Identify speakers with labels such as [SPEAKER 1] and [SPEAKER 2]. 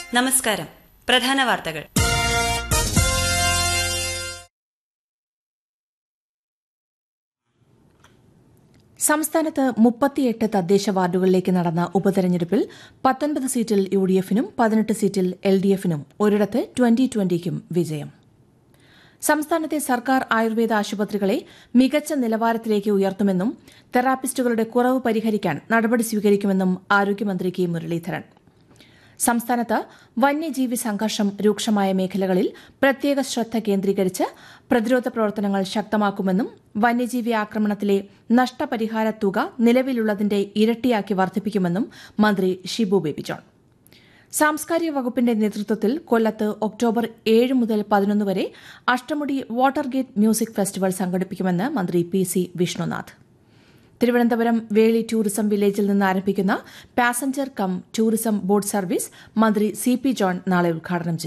[SPEAKER 1] നമസ്കാരം പ്രധാന വാർത്തകൾ
[SPEAKER 2] സംസ്ഥാനത്ത് മുപ്പത്തിയെട്ട് തദ്ദേശ വാർഡുകളിലേക്ക് നടന്ന ഉപതെരഞ്ഞെടുപ്പിൽ പത്തൊൻപത് സീറ്റിൽ യു ഡി എഫിനും പതിനെട്ട് സീറ്റിൽ എൽ ഡി എഫിനും ഒരിടത്ത് ട്വന്റി ട്വന്റിക്കും വിജയം സംസ്ഥാനത്തെ സർക്കാർ ആയുർവേദ ആശുപത്രികളെ മികച്ച നിലവാരത്തിലേക്ക് ഉയർത്തുമെന്നും തെറാപ്പിസ്റ്റുകളുടെ കുറവ് പരിഹരിക്കാൻ നടപടി സ്വീകരിക്കുമെന്നും ആരോഗ്യമന്ത്രി കെ മുരളീധരൻ സംസ്ഥാനത്ത് വന്യജീവി സംഘർഷം രൂക്ഷമായ മേഖലകളിൽ പ്രത്യേക ശ്രദ്ധ കേന്ദ്രീകരിച്ച് പ്രതിരോധ പ്രവർത്തനങ്ങൾ ശക്തമാക്കുമെന്നും വന്യജീവി ആക്രമണത്തിലെ നഷ്ടപരിഹാര തുക നിലവിലുള്ളതിന്റെ ഇരട്ടിയാക്കി വർദ്ധിപ്പിക്കുമെന്നും മന്ത്രി ഷിബു ബേബി ജോൺ സാംസ്കാരിക വകുപ്പിന്റെ നേതൃത്വത്തിൽ കൊല്ലത്ത് ഒക്ടോബർ ഏഴ് മുതൽ പതിനൊന്ന് വരെ അഷ്ടമുടി വാട്ടർഗേറ്റ് മ്യൂസിക് ഫെസ്റ്റിവൽ സംഘടിപ്പിക്കുമെന്ന് മന്ത്രി P C Vishnunath Thiruvananthapuram Veli tourism വില്ലേജിൽ നിന്ന് ആരംഭിക്കുന്ന passenger cum tourism boat service മന്ത്രി സി പി ജോൺ നാളെ ഉദ്ഘാടനം ചെയ്യും